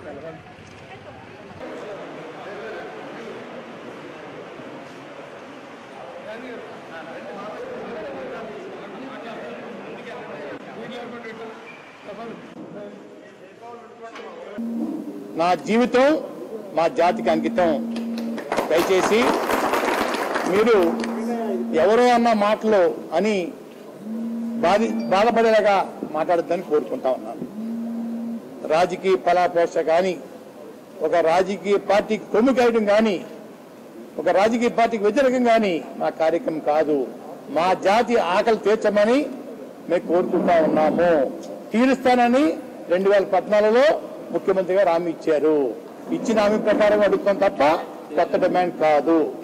నా జీవితం మా జాతికి అంకితం దయచేసి మీరు ఎవరో అన్న మాటలు అని బాధి బాధపడేలాగా మాట్లాడద్దని కోరుకుంటా ఉన్నాను రాజకీయ ఫలాపేక్ష కానీ ఒక రాజకీయ పార్టీకి కొమ్ము కాయడం కానీ ఒక రాజకీయ పార్టీకి వ్యతిరేకం కానీ మా కార్యక్రమం కాదు మా జాతి ఆకలి తీర్చమని మేము కోరుకుంటా ఉన్నాము తీరుస్తానని రెండు వేల పద్నాలుగులో ముఖ్యమంత్రి గారు హామీ ఇచ్చారు ఇచ్చిన హామీ ప్రకారం అడుగుతాం తప్ప కొత్త డిమాండ్ కాదు